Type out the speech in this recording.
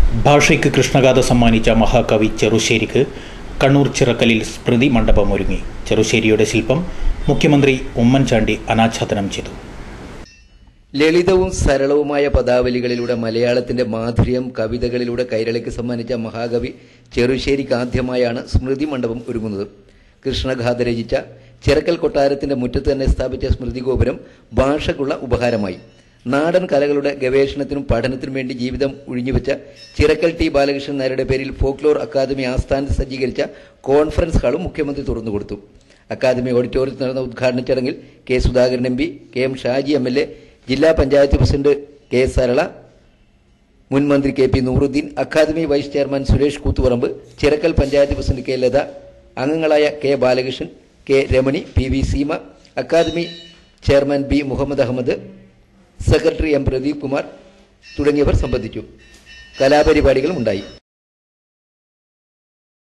ഭാഷയ്ക്ക് കൃഷ്ണഗാഥ സമ്മാനിച്ച മഹാകവി ചെറുശ്ശേരിക്ക് കണ്ണൂർ ചിറക്കലിൽ സ്മൃതി മണ്ഡപം ഒരുങ്ങി ചെറുശ്ശേരിയുടെ ശില്പം മുഖ്യമന്ത്രി ഉമ്മൻചാണ്ടി അനാച്ഛാദനം ചെയ്തു ലളിതവും സരളവുമായ പദാവലികളിലൂടെ മലയാളത്തിന്റെ മാധുര്യം കവിതകളിലൂടെ കൈരളിക്ക് സമ്മാനിച്ച മഹാകവി ചെറുശ്ശേരിക്ക് ആദ്യമായാണ് സ്മൃതി മണ്ഡപം ഒരുങ്ങുന്നത് കൃഷ്ണഗാഥ രചിച്ച ചിറക്കൽ കൊട്ടാരത്തിന്റെ മുറ്റത്ത് തന്നെ സ്ഥാപിച്ച സ്മൃതി ഗോപുരം ഭാഷക്കുള്ള ഉപഹാരമായി നാടൻ കലകളുടെ ഗവേഷണത്തിനും പഠനത്തിനും വേണ്ടി ജീവിതം ഒഴിഞ്ഞുവെച്ച ചിറക്കൽ ടി ബാലകൃഷ്ണൻ നായരുടെ പേരിൽ ഫോക്ലോർ അക്കാദമി ആസ്ഥാനത്ത് സജ്ജീകരിച്ച കോൺഫറൻസ് ഹാളും മുഖ്യമന്ത്രി തുറന്നുകൊടുത്തു അക്കാദമി ഓഡിറ്റോറിയത്തിൽ നടന്ന ഉദ്ഘാടന ചടങ്ങിൽ K Sudhakaran M P K M Shaji M L A ജില്ലാ പഞ്ചായത്ത് പ്രസിഡന്റ് കെ സരള മുൻ മന്ത്രി K P Nooruddin academy vice chairman Suresh Koothuparamba Chirakkal panchayat president K Latha അംഗങ്ങളായ K Balakrishnan K Ramani P V Seema academy chairman B Muhammad Ahmed secretary M Pradeep Kumar തുടങ്ങിയവർ സംബന്ധിച്ചു കലാപരിപാടികളും ഉണ്ടായി